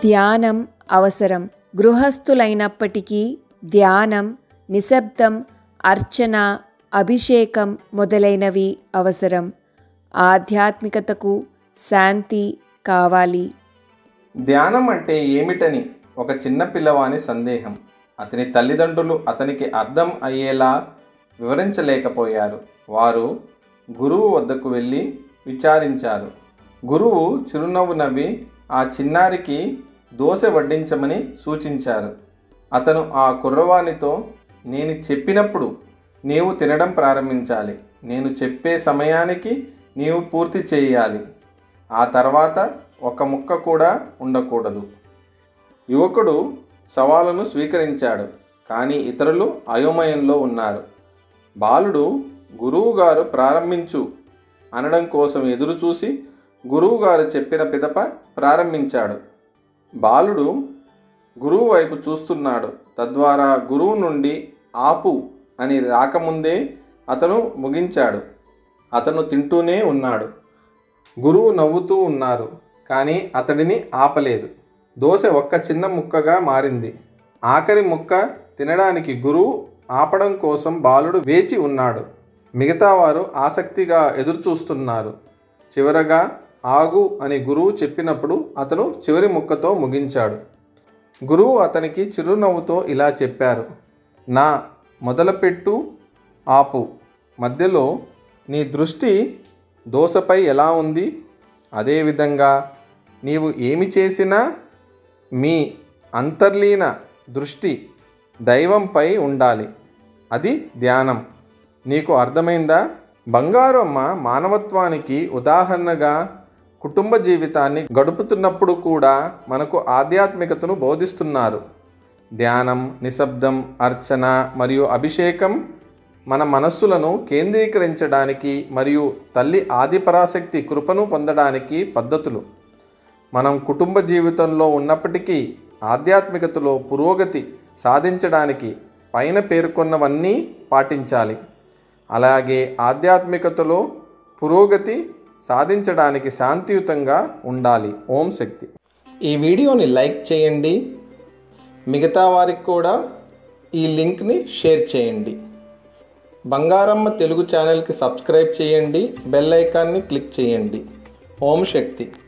ధ్యానం అవసరం గృహస్థులైనప్పటికీ ధ్యానం నిశ్శబ్దం అర్చన అభిషేకం మొదలైనవి అవసరం ఆధ్యాత్మికతకు శాంతి కావాలి ధ్యానం అంటే ఏమిటని ఒక చిన్న పిల్లవాని సందేహం అతని తల్లిదండ్రులు అతనికి అర్థం అయ్యేలా వివరించలేకపోయారు వారు గురువు వద్దకు వెళ్ళి విచారించారు గురువు చిరునవ్వు నవ్వి ఆ చిన్నారికి దోశ వడ్డించమని సూచించారు అతను ఆ కుర్రవానితో నేను చెప్పినప్పుడు నీవు తినడం ప్రారంభించాలి నేను చెప్పే సమయానికి నీవు పూర్తి చేయాలి ఆ తర్వాత ఒక ముక్క కూడా ఉండకూడదు యువకుడు సవాలును స్వీకరించాడు కానీ ఇతరులు అయోమయంలో ఉన్నారు బాలుడు గురువుగారు ప్రారంభించు అనడం కోసం ఎదురుచూసి గురువుగారు చెప్పిన పిదప ప్రారంభించాడు బాలుడు గురువు వైపు చూస్తున్నాడు తద్వారా గురువు నుండి ఆపు అని రాకముందే అతను ముగించాడు అతను తింటూనే ఉన్నాడు గురువు నవ్వుతూ ఉన్నారు కానీ అతడిని ఆపలేదు దోశ ఒక్క చిన్న ముక్కగా మారింది ఆఖరి ముక్క తినడానికి గురువు ఆపడం కోసం బాలుడు వేచి ఉన్నాడు మిగతా వారు ఆసక్తిగా ఎదురుచూస్తున్నారు చివరగా ఆగు అని గురువు చెప్పినప్పుడు అతను చివరి ముక్కతో ముగించాడు గురువు అతనికి చిరునవ్వుతో ఇలా చెప్పారు నా మొదలుపెట్టు ఆపు మధ్యలో నీ దృష్టి దోశపై ఎలా ఉంది అదేవిధంగా నీవు ఏమి చేసినా మీ అంతర్లీన దృష్టి దైవంపై ఉండాలి అది ధ్యానం నీకు అర్థమైందా బంగారు అమ్మ మానవత్వానికి ఉదాహరణగా కుటుంబ జీవితాన్ని గడుపుతున్నప్పుడు కూడా మనకు ఆధ్యాత్మికతను బోధిస్తున్నారు ధ్యానం నిశ్శబ్దం అర్చన మరియు అభిషేకం మన మనస్సులను కేంద్రీకరించడానికి మరియు తల్లి ఆదిపరాశక్తి కృపను పొందడానికి పద్ధతులు మనం కుటుంబ జీవితంలో ఉన్నప్పటికీ ఆధ్యాత్మికతలో పురోగతి సాధించడానికి పైన పేర్కొన్నవన్నీ పాటించాలి అలాగే ఆధ్యాత్మికతలో పురోగతి సాధించడానికి శాంతియుతంగా ఉండాలి ఓం శక్తి ఈ వీడియోని లైక్ చేయండి మిగతా వారికి కూడా ఈ లింక్ని షేర్ చేయండి బంగారమ్మ తెలుగు ఛానల్కి సబ్స్క్రైబ్ చేయండి బెల్ ఐకాన్ని క్లిక్ చేయండి ఓం శక్తి